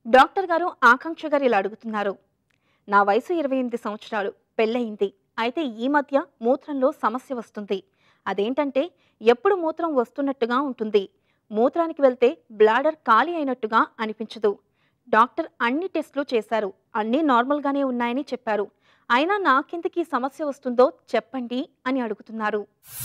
doctor గారు ఆకాంక్ష గారు ఇలా అడుగుతున్నారు నా వయసు ఇరవై ఎనిమిది సంవత్సరాలు పెళ్ళయింది అయితే ఈ మధ్య మూత్రంలో సమస్య వస్తుంది అదేంటంటే ఎప్పుడు మూత్రం వస్తున్నట్టుగా ఉంటుంది మూత్రానికి వెళ్తే బ్లాడర్ ఖాళీ అయినట్టుగా అనిపించదు డాక్టర్ అన్ని టెస్టులు చేశారు అన్నీ నార్మల్గానే ఉన్నాయని చెప్పారు అయినా నాకెందుకు ఈ సమస్య వస్తుందో చెప్పండి అని అడుగుతున్నారు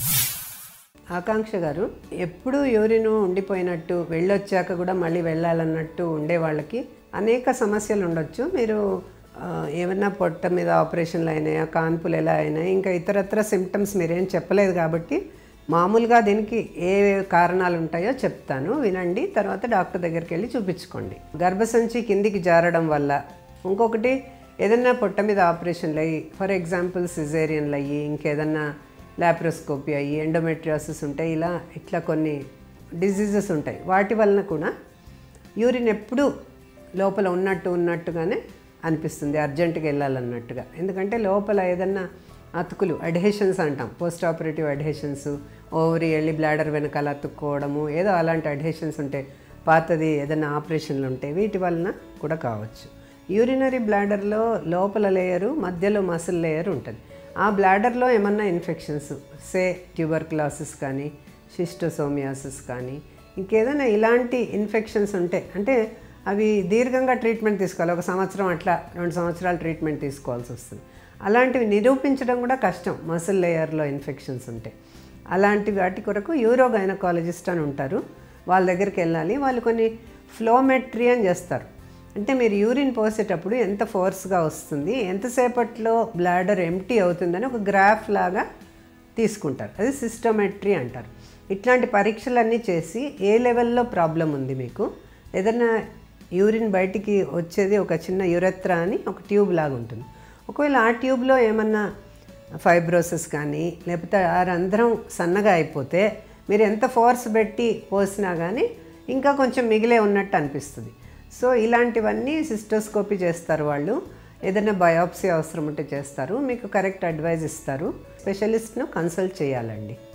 ఆకాంక్ష గారు ఎప్పుడు యూరిన్ ఉండిపోయినట్టు వెళ్ళొచ్చాక కూడా మళ్ళీ వెళ్ళాలన్నట్టు ఉండే వాళ్ళకి అనేక సమస్యలు ఉండొచ్చు మీరు ఆ, ఏమన్నా పొట్ట మీద ఆపరేషన్లు అయినాయా కాన్పులు ఎలా అయినాయి ఇంకా ఇతరత్ర సిమ్టమ్స్ మీరేం చెప్పలేదు కాబట్టి మామూలుగా దీనికి ఏ కారణాలు ఉంటాయో చెప్తాను వినండి తర్వాత డాక్టర్ దగ్గరికి వెళ్ళి చూపించుకోండి గర్భసంచి కిందికి జారడం వల్ల ఇంకొకటి ఏదన్నా పొట్ట మీద ఆపరేషన్లు అయ్యి ఫర్ ఎగ్జాంపుల్ సిజేరియన్లు అయ్యి ఇంకేదన్నా లాప్రోస్కోపీ అయ్యి ఎండోమెట్రియాసిస్ ఉంటాయి ఇలా ఇట్లా కొన్ని డిజీజెస్ ఉంటాయి వాటి వలన కూడా యూరిన్ ఎప్పుడు లోపల ఉన్నట్టు ఉన్నట్టుగానే అనిపిస్తుంది అర్జెంటుగా వెళ్ళాలన్నట్టుగా ఎందుకంటే లోపల ఏదన్నా అతుకులు అడ్హేషన్స్ అంటాం పోస్ట్ ఆపరేటివ్ అడ్హేషన్స్ ఓవరి వెళ్ళి బ్లాడర్ వెనకాల అతుక్కోవడము ఏదో అలాంటి అడ్హేషన్స్ ఉంటాయి పాతది ఏదైనా ఆపరేషన్లు ఉంటాయి వీటి వలన కూడా కావచ్చు యూరినరీ బ్లాడర్లో లోపల లేయరు మధ్యలో మసిల్ లేయర్ ఉంటుంది ఆ బ్లాడర్లో ఏమన్నా ఇన్ఫెక్షన్స్ సే ట్యూబర్క్లాసిస్ కానీ షిస్టోసోమియాసిస్ కానీ ఇంకేదైనా ఇలాంటి ఇన్ఫెక్షన్స్ ఉంటే అంటే అవి దీర్ఘంగా ట్రీట్మెంట్ తీసుకోవాలి ఒక సంవత్సరం అట్లా రెండు సంవత్సరాలు ట్రీట్మెంట్ తీసుకోవాల్సి వస్తుంది అలాంటివి నిరూపించడం కూడా కష్టం మసిల్ లేయర్లో ఇన్ఫెక్షన్స్ ఉంటాయి అలాంటి వాటి కొరకు యూరో గైనకాలజిస్ట్ అని ఉంటారు వాళ్ళ దగ్గరికి వెళ్ళాలి వాళ్ళు కొన్ని ఫ్లోమెట్రీ అని చేస్తారు అంటే మీరు యూరిన్ పోసేటప్పుడు ఎంత ఫోర్స్గా వస్తుంది ఎంతసేపట్లో బ్లాడర్ ఎంటీ అవుతుందని ఒక గ్రాఫ్ లాగా తీసుకుంటారు అది సిస్టోమెట్రీ అంటారు ఇట్లాంటి పరీక్షలన్నీ చేసి ఏ లెవెల్లో ప్రాబ్లం ఉంది మీకు ఏదైనా యూరిన్ బయటికి వచ్చేది ఒక చిన్న యురెత్రా అని ఒక ట్యూబ్ లాగా ఉంటుంది ఒకవేళ ఆ ట్యూబ్లో ఏమన్నా ఫైబ్రోసిస్ కానీ లేకపోతే ఆ రంధ్రం సన్నగా అయిపోతే మీరు ఎంత ఫోర్స్ పెట్టి పోసినా కానీ ఇంకా కొంచెం మిగిలే ఉన్నట్టు అనిపిస్తుంది సో ఇలాంటివన్నీ సిస్టోస్కోపీ చేస్తారు వాళ్ళు ఏదైనా బయాప్సీ అవసరం ఉంటే చేస్తారు మీకు కరెక్ట్ అడ్వైజ్ ఇస్తారు స్పెషలిస్ట్ను కన్సల్ట్ చేయాలండి